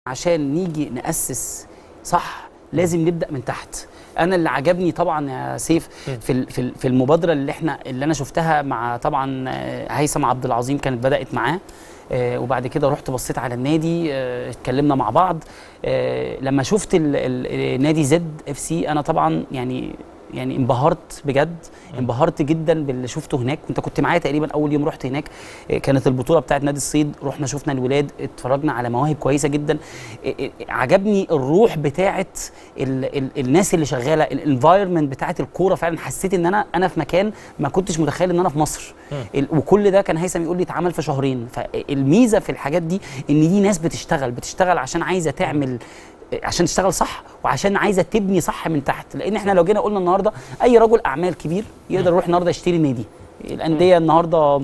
عشان نيجي نأسس صح لازم نبدأ من تحت انا اللي عجبني طبعا يا سيف في ال- في ال- في المبادره اللي احنا اللي انا شفتها مع طبعا آه، هيثم عبد العظيم كانت بدات معاه آه، وبعد كده رحت بصيت على النادي آه، اتكلمنا مع بعض آه، لما شفت ال- ال- نادي زد اف سي انا طبعا يعني يعني انبهرت بجد انبهرت جدا باللي شفته هناك وانت كنت معايا تقريبا اول يوم رحت هناك آه، كانت البطوله بتاعت نادي الصيد رحنا شفنا الولاد اتفرجنا على مواهب كويسه جدا آه، آه، عجبني الروح بتاعت ال ال الناس اللي شغاله الانفايرمنت بتاعت الكوره فعلا حسيت ان انا انا في مكان ما كنتش متخيل ان انا في مصر ال- وكل ده كان هيثم يقول لي اتعمل في شهرين فالميزه في الحاجات دي ان دي ناس بتشتغل بتشتغل عشان عايزه تعمل عشان تشتغل صح وعشان عايزه تبني صح من تحت لان احنا لو جينا قلنا النهارده اي رجل اعمال كبير يقدر يروح النهارده يشتري نادي الانديه النهارده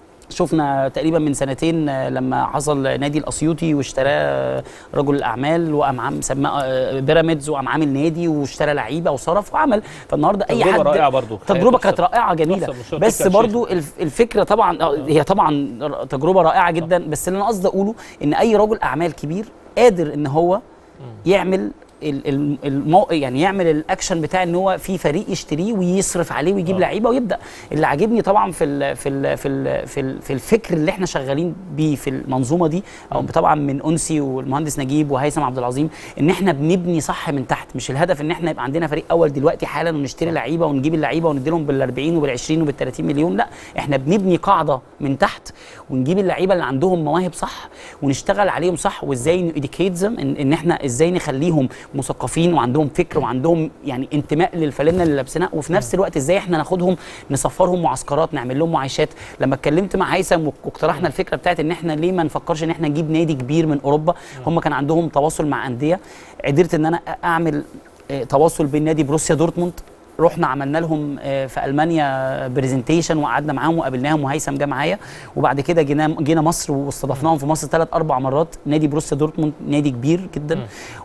شفنا تقريبا من سنتين آه، لما حصل نادي الاسيوطي واشتراه رجل الاعمال وقام عام سماه آه، بيراميدز وقام عامل نادي واشترى لعيبه وصرف وعمل فالنهارده اي تجربة حد رائعة برضو. تجربه تحسب- كانت رائعه جميله تحسب للشرطة بس كان برضو الف- الفكره طبعا آه، هي طبعا تجربه رائعه جدا بس اللي انا قصدي اقوله ان اي رجل اعمال كبير قادر ان هو يعمل ال- ال- المو... يعني يعمل الاكشن بتاع ان هو في فريق يشتريه ويصرف عليه ويجيب آه. لعيبه ويبدا اللي عاجبني طبعا في ال... في ال... في ال... في, ال... في الفكر اللي احنا شغالين بيه في المنظومه دي او طبعا من انسي والمهندس نجيب وهيثم عبد العظيم ان احنا بنبني صح من تحت مش الهدف ان احنا يبقى عندنا فريق اول دلوقتي حالا ونشتري لعيبه ونجيب اللعيبه ونديلهم بال 40 وبال 20 وبال 30 مليون لا احنا بنبني قاعده من تحت ونجيب اللعيبه اللي عندهم مواهب صح ونشتغل عليهم صح وازاي نيديكيتزم ان, ان احنا ازاي نخليهم مثقفين وعندهم فكر وعندهم يعني انتماء للفانله اللي لابسينها وفي نفس الوقت ازاي احنا ناخدهم نسفرهم معسكرات نعمل لهم معايشات لما اتكلمت مع هيثم واقترحنا الفكره بتاعت ان احنا ليه ما نفكرش ان احنا نجيب نادي كبير من اوروبا هم كان عندهم تواصل مع انديه قدرت ان انا اعمل آه، تواصل بين نادي بروسيا دورتموند رحنا عملنا لهم آه، في المانيا برزنتيشن وقعدنا معاهم وقابلناهم وهيثم جه معايا وبعد كده جينا جينا مصر واستضفناهم في مصر ثلاث اربع مرات نادي بروسيا دورتموند نادي كبير جدا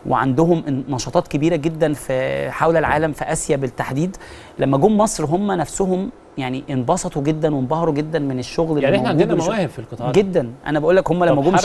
وعندهم نشاطات كبيره جدا في حول العالم في اسيا بالتحديد لما جم مصر هم نفسهم يعني انبسطوا جدا وانبهروا جدا من الشغل يعني اللي احنا موجود عندنا والشغل- مواهب في القطاع ده. جدا انا بقول لك هم لما طب جم